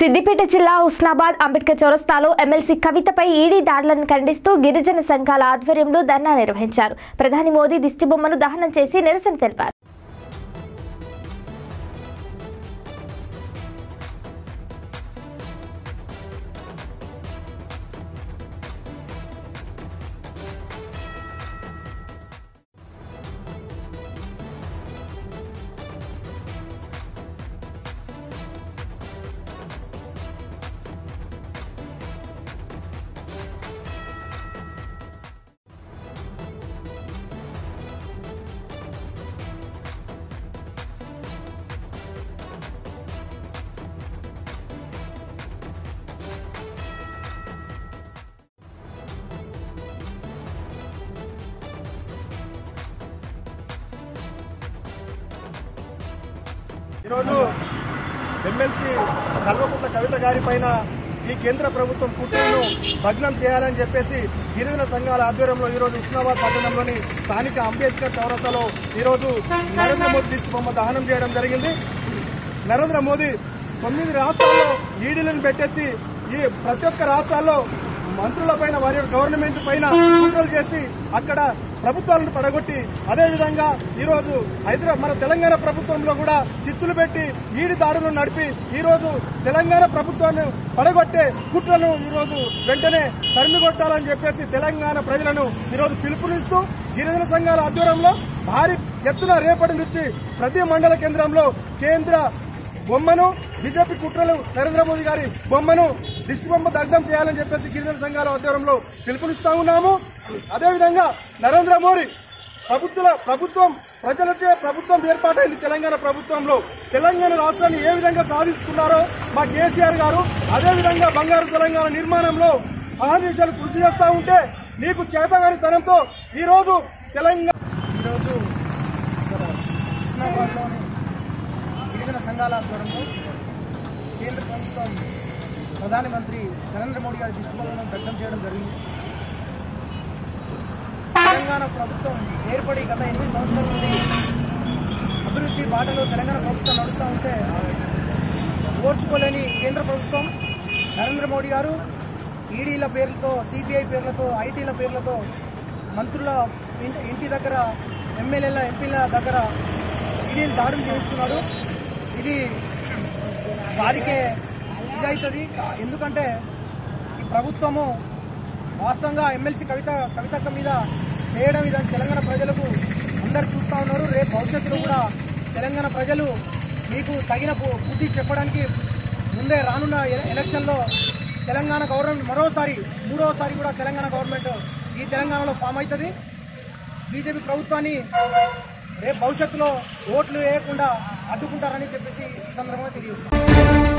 సిద్దిపేట జిల్లా హుస్నాబాద్ అంబేద్కర్ చౌరస్తాలో MLC కవితపై ED దాడులను ఖండిస్తూ గిరిజన సంఘాల ఆధ్వర్యంలో ధర్నా నిర్వహించారు ప్రధాని మోదీ దిష్టిబొమ్మను దహనం చేసి నిరసన తెలిపారు ఈరోజు ఎమ్మెల్సీ కల్వకుంట్ల కవిత గారి పైన ఈ కేంద్ర ప్రభుత్వం కుట్రను భగ్నం చేయాలని చెప్పేసి గిరిజన సంఘాల ఆధ్వర్యంలో ఈరోజు ఉస్మానాబాద్ పట్టణంలోని స్థానిక అంబేద్కర్ చౌరస్తాలో ఈరోజు నరేంద్ర మోదీ దిష్టిబొమ్మ దహనం చేయడం జరిగింది నరేంద్ర మోదీ తొమ్మిది రాష్ట్రాల్లో ఈడీలను పెట్టేసి ఈ ప్రతి ఒక్క రాష్ట్రాల్లో మంత్రుల పైన వారి గవర్నమెంట్ పైన కుట్రలు చేసి అక్కడ ప్రభుత్వాలను పడగొట్టి అదే విధంగా ఈరోజు హైదరాబాద్ మన తెలంగాణ ప్రభుత్వంలో కూడా చిచ్చులు పెట్టి ఈడి దాడులను నడిపి ఈ రోజు తెలంగాణ ప్రభుత్వాన్ని పడగొట్టే కుట్రను ఈ రోజు వెంటనే తరిమి కొట్టాలని చెప్పేసి తెలంగాణ ప్రజలను ఈరోజు పిలుపునిస్తూ గిరిజన సంఘాల ఆధ్వర్యంలో భారీ ఎత్తున రేపటి నుంచి ప్రతి మండల కేంద్రంలో కేంద్ర బొమ్మను బీజేపీ కుట్రలు నరేంద్ర మోదీ గారి బొమ్మను దిష్టి బొమ్మ దగ్ధం చేయాలని చెప్పేసి గిరిజన సంఘాల ఆధ్వర్యంలో పిలుపునిస్తా ఉన్నాము అదేవిధంగా నరేంద్ర మోడీ ప్రభుత్వ ప్రభుత్వం ప్రజలచే ప్రభుత్వం ఏర్పాటైంది తెలంగాణ ప్రభుత్వంలో తెలంగాణ రాష్ట్రాన్ని ఏ విధంగా సాధించుకున్నారో మా కేసీఆర్ గారు అదేవిధంగా బంగారు తెలంగాణ నిర్మాణంలో అహర్నిశలు కృషి చేస్తా ఉంటే నీకు చేతగాని తనంతో ఈ రోజు తెలంగాణ ఈరోజు హుస్నాబాద్లోని గిరిజన సంఘాల ఆధ్వర్యంలో కేంద్ర ప్రభుత్వం ప్రధానమంత్రి నరేంద్ర మోడీ గారి దిష్టిబొమ్మను దగ్ధం చేయడం జరిగింది తెలంగాణ ప్రభుత్వం ఏర్పడి గత ఎనిమిది సంవత్సరాల నుండి అభివృద్ధి బాటలో తెలంగాణ ప్రభుత్వం నడుస్తూ ఉంటే ఓర్చుకోలేని కేంద్ర ప్రభుత్వం నరేంద్ర మోడీ గారు ఈడీల పేర్లతో సిబిఐ పేర్లతో ఐటీల పేర్లతో మంత్రుల ఇంటి ఇంటి దగ్గర ఎమ్మెల్యేల ఎంపీల దగ్గర ఈడీలు దాడులు చేస్తున్నాడు ఇది వారికే ఇదవుతుంది ఎందుకంటే ఈ ప్రభుత్వము వాస్తవంగా ఎమ్మెల్సీ కవిత కవితక్క మీద చేయడం ఇదని తెలంగాణ ప్రజలకు అందరు చూస్తూ ఉన్నారు రేపు భవిష్యత్తులో కూడా తెలంగాణ ప్రజలు మీకు తగిన బు- బుద్ధి చెప్పడానికి ముందే రానున్న ఎల- ఎలక్షన్లో తెలంగాణ గవర్నమెంట్ మరోసారి మూడోసారి కూడా తెలంగాణ గవర్నమెంట్ ఈ తెలంగాణలో ఫామ్ అవుతుంది బీజేపీ ప్రభుత్వాన్ని రేపు భవిష్యత్తులో ఓట్లు వేయకుండా అడ్డుకుంటారని చెప్పేసి ఈ సందర్భంగా తెలియజేస్తున్నాను